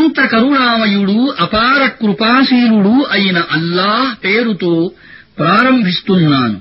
అనంత కరుణామయుడు అపార కృపాశీలుడు అయిన అల్లాహ్ పేరుతో ప్రారంభిస్తున్నాను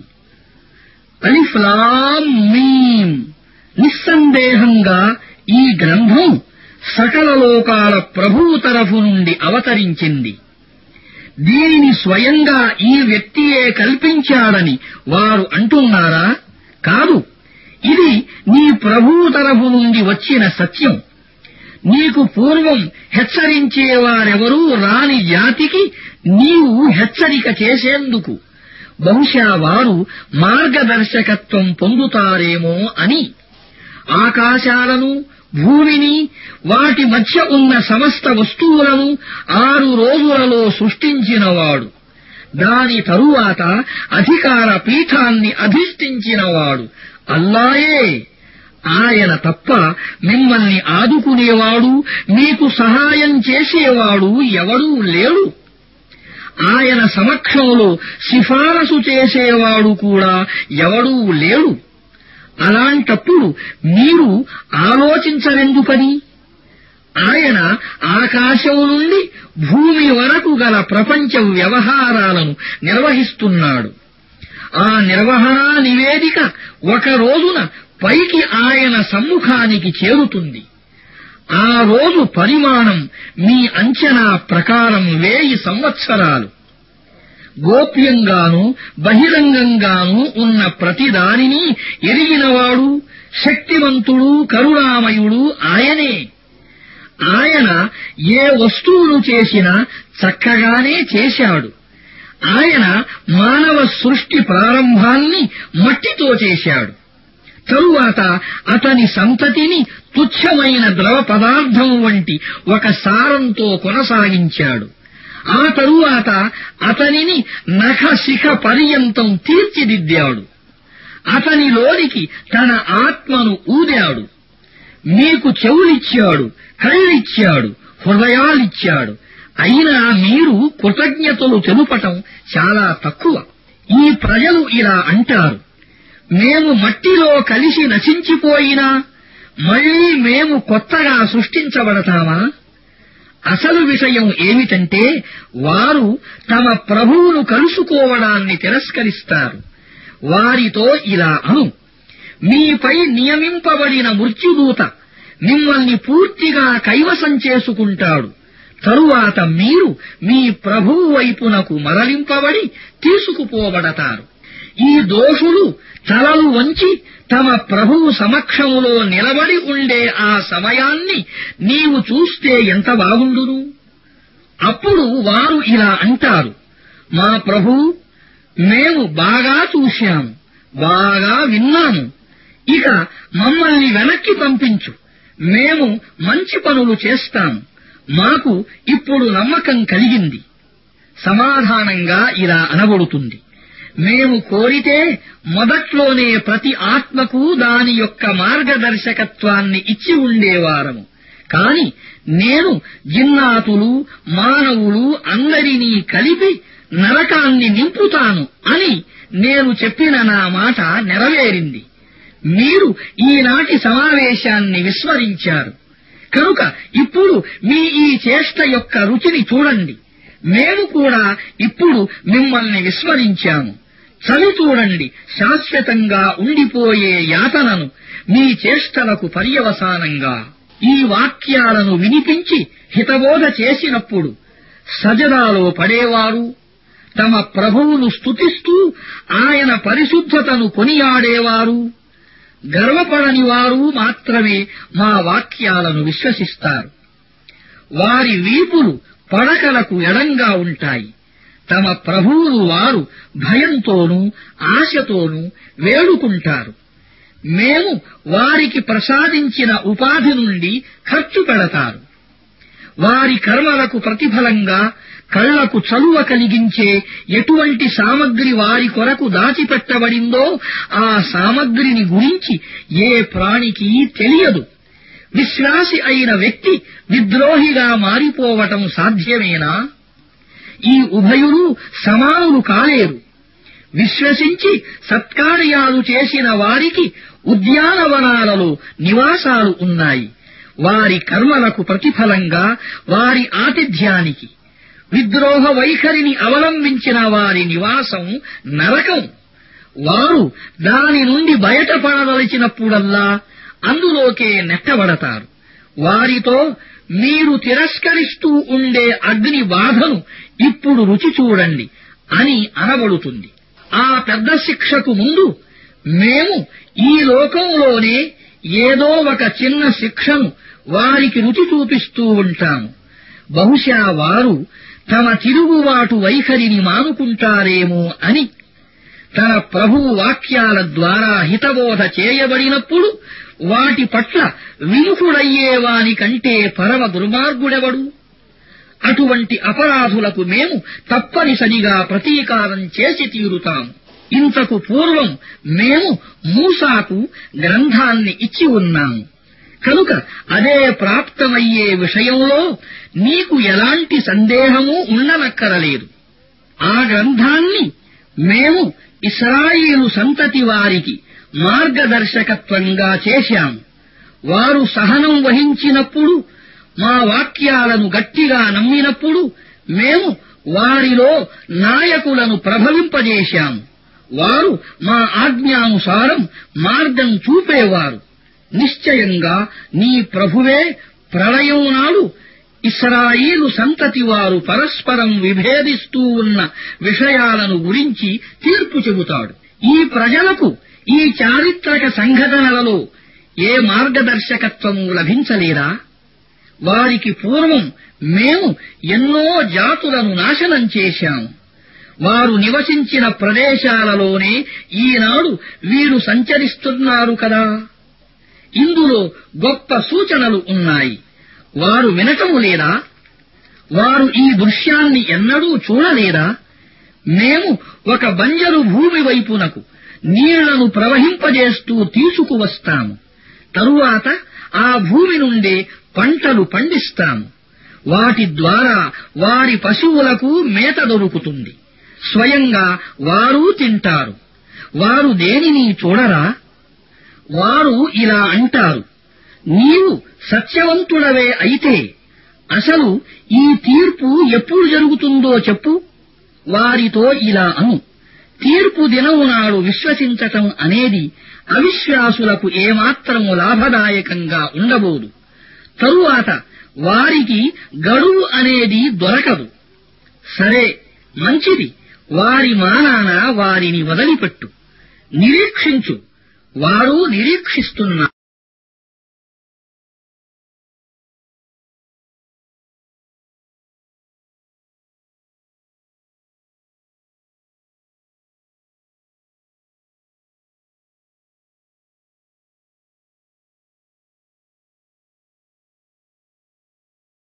అలిఫ్లాం మీం నిస్సందేహంగా ఈ గ్రంథం సకల లోకాల ప్రభువు తరఫు నుండి అవతరించింది దీనిని స్వయంగా ఈ వ్యక్తియే కల్పించాడని వారు అంటున్నారా కాదు ఇది నీ ప్రభువు తరఫు నుండి వచ్చిన సత్యం నీకు పూర్వం హెచ్చరించేవారెవరూ రాని జాతికి నీవు హెచ్చరిక చేసేందుకు బహుశా వారు మార్గదర్శకత్వం పొందుతారేమో అని ఆకాశాలను భూమిని వాటి మధ్య ఉన్న సమస్త వస్తువులను ఆరు రోజులలో సృష్టించినవాడు దాని తరువాత అధికార పీఠాన్ని అధిష్ఠించినవాడు అల్లాయే ఆయన తప్ప మిమ్మల్ని ఆదుకునేవాడు మీకు సహాయం చేసేవాడు ఎవడూ లేడు ఆయన సమక్షంలో సిఫారసు చేసేవాడు కూడా ఎవడూ లేడు అలాంటప్పుడు మీరు ఆలోచించరెందుకని ఆయన ఆకాశం నుండి భూమి వరకు గల ప్రపంచ వ్యవహారాలను నిర్వహిస్తున్నాడు ఆ నిర్వహణా నివేదిక ఒక రోజున పైకి ఆయన సమ్ముఖానికి చేరుతుంది ఆ రోజు పరిమాణం మీ అంచనా ప్రకారం వేయి సంవత్సరాలు గోప్యంగాను బహిరంగంగాను ఉన్న ప్రతిదానిని ఎరిగినవాడు శక్తివంతుడు కరుణామయుడు ఆయనే ఆయన ఏ వస్తువును చేసినా చక్కగానే చేశాడు ఆయన మానవ సృష్టి ప్రారంభాన్ని మట్టితో చేశాడు తరువాత అతని సంతతిని తుచ్చమైన ద్రవ పదార్థం వంటి ఒక సారంతో కొనసాగించాడు ఆ తరువాత అతనిని నఖశిఖ పర్యంతం తీర్చిదిద్దాడు అతనిలోనికి తన ఆత్మను ఊదాడు మీకు చెవులిచ్చాడు కళ్ళిచ్చాడు హృదయాలిచ్చాడు అయినా మీరు కృతజ్ఞతలు తెలుపటం చాలా తక్కువ ఈ ప్రజలు ఇలా అంటారు మేము మట్టిలో కలిసి నశించిపోయినా మళ్లీ మేము కొత్తగా సృష్టించబడతామా అసలు విషయం ఏమిటంటే వారు తమ ప్రభువును కలుసుకోవడాన్ని తిరస్కరిస్తారు వారితో ఇలా అను మీపై నియమింపబడిన మృత్యుదూత మిమ్మల్ని పూర్తిగా కైవసం చేసుకుంటాడు తరువాత మీరు మీ ప్రభువు వైపునకు మరలింపబడి తీసుకుపోబడతారు ఈ దోషులు తలలు వంచి తమ ప్రభువు సమక్షములో నిలబడి ఉండే ఆ సమయాన్ని నీవు చూస్తే ఎంత బాగుండును అప్పుడు వారు ఇలా అంటారు మా ప్రభు మేము బాగా చూశాము బాగా విన్నాము ఇక మమ్మల్ని వెనక్కి పంపించు మేము మంచి పనులు చేస్తాము మాకు ఇప్పుడు నమ్మకం కలిగింది సమాధానంగా ఇలా అనబడుతుంది మేము కోరితే మొదట్లోనే ప్రతి ఆత్మకు దాని యొక్క మార్గదర్శకత్వాన్ని ఇచ్చి ఉండేవారము కాని నేను జిన్నాతులు మానవులు అందరినీ కలిపి నరకాన్ని నింపుతాను అని నేను చెప్పిన నా మాట నెరవేరింది మీరు ఈనాటి సమావేశాన్ని విస్మరించారు కనుక ఇప్పుడు మీ ఈ చేష్ట యొక్క రుచిని చూడండి మేము కూడా ఇప్పుడు మిమ్మల్ని విస్మరించాము చవి చూడండి శాశ్వతంగా ఉండిపోయే యాతనను మీ చేష్టలకు పర్యవసానంగా ఈ వాక్యాలను వినిపించి హితబోధ చేసినప్పుడు సజదాలో పడేవారు తమ ప్రభువును స్తుతిస్తూ ఆయన పరిశుద్ధతను కొనియాడేవారు గర్వపడని వారు మాత్రమే మా వాక్యాలను విశ్వసిస్తారు వారి వీపులు పడకలకు ఎడంగా ఉంటాయి తమ ప్రభువును వారు భయంతోనూ ఆశతోనూ వేడుకుంటారు మేము వారికి ప్రసాదించిన ఉపాధి నుండి ఖర్చు పెడతారు వారి కర్మలకు ప్రతిఫలంగా కళ్లకు చలువ కలిగించే ఎటువంటి సామగ్రి వారి కొరకు దాచిపెట్టబడిందో ఆ సామగ్రిని గురించి ఏ ప్రాణికి తెలియదు విశ్వాసి అయిన వ్యక్తి విద్రోహిగా మారిపోవటం సాధ్యమేనా ఈ ఉభయులు సమానులు కాలేరు విశ్వసించి సత్కార్యాలు చేసిన వారికి ఉద్యానవనాలలో నివాసాలు ఉన్నాయి వారి కర్మలకు ప్రతిఫలంగా వారి ఆతిథ్యానికి విద్రోహ వైఖరిని అవలంబించిన వారి నివాసం నరకం వారు దాని నుండి బయటపడదలిచినప్పుడల్లా అందులోకే నెట్టబడతారు వారితో మీరు తిరస్కరిస్తూ ఉండే అగ్ని బాధను ఇప్పుడు రుచి చూడండి అని అనబడుతుంది ఆ పెద్ద శిక్షకు ముందు మేము ఈ లోకంలోనే ఏదో ఒక చిన్న శిక్షను వారికి రుచి చూపిస్తూ ఉంటాము బహుశా వారు తమ తిరుగుబాటు వైఖరిని మానుకుంటారేమో అని తన ప్రభువు వాక్యాల ద్వారా హితబోధ చేయబడినప్పుడు వాటి పట్ల విముఖుడయ్యేవాని కంటే పరమ దుర్మార్గుడెవడు అటువంటి అపరాధులకు మేము తప్పనిసరిగా ప్రతీకారం చేసి తీరుతాము ఇంతకు పూర్వం మేము మూసాకు గ్రంథాన్ని ఇచ్చి ఉన్నాము కనుక అదే ప్రాప్తమయ్యే విషయంలో నీకు ఎలాంటి సందేహమూ ఉండనక్కరలేదు ఆ గ్రంథాన్ని మేము ఇస్రాయిలు సంతతి వారికి మార్గదర్శకత్వంగా చేశాము వారు సహనం వహించినప్పుడు మా వాక్యాలను గట్టిగా నమ్మినప్పుడు మేము వారిలో నాయకులను ప్రభవింపజేశాము వారు మా ఆజ్ఞానుసారం మార్గం చూపేవారు నిశ్చయంగా నీ ప్రభువే ప్రళయం నాడు ఇస్రాయిలు సంతతి వారు పరస్పరం విభేదిస్తూ ఉన్న విషయాలను గురించి తీర్పు చెబుతాడు ఈ ప్రజలకు ఈ చారిత్రక సంఘటనలలో ఏ మార్గదర్శకత్వము లభించలేదా వారికి పూర్వం మేము ఎన్నో జాతులను నాశనం చేశాము వారు నివసించిన ప్రదేశాలలోనే ఈనాడు వీరు సంచరిస్తున్నారు కదా ఇందులో గొప్ప సూచనలు ఉన్నాయి వారు వినటము లేదా వారు ఈ దృశ్యాన్ని ఎన్నడూ చూడలేదా మేము ఒక బంజరు భూమి వైపునకు నీళ్లను ప్రవహింపజేస్తూ తీసుకువస్తాము తరువాత ఆ భూమి నుండే పంటలు పండిస్తాము వాటి ద్వారా వారి పశువులకు మేత దొరుకుతుంది స్వయంగా వారు తింటారు వారు దేనిని చూడరా వారు ఇలా అంటారు నీవు సత్యవంతుడవే అయితే అసలు ఈ తీర్పు ఎప్పుడు జరుగుతుందో చెప్పు వారితో ఇలా అను తీర్పు దినము నాడు విశ్వసించటం అనేది అవిశ్వాసులకు ఏమాత్రము లాభదాయకంగా ఉండబోదు తరువాత వారికి గడువు అనేది దొరకదు సరే మంచిది వారి మానాన వారిని వదిలిపెట్టు నిరీక్షించు వారు నిరీక్షిస్తున్నారు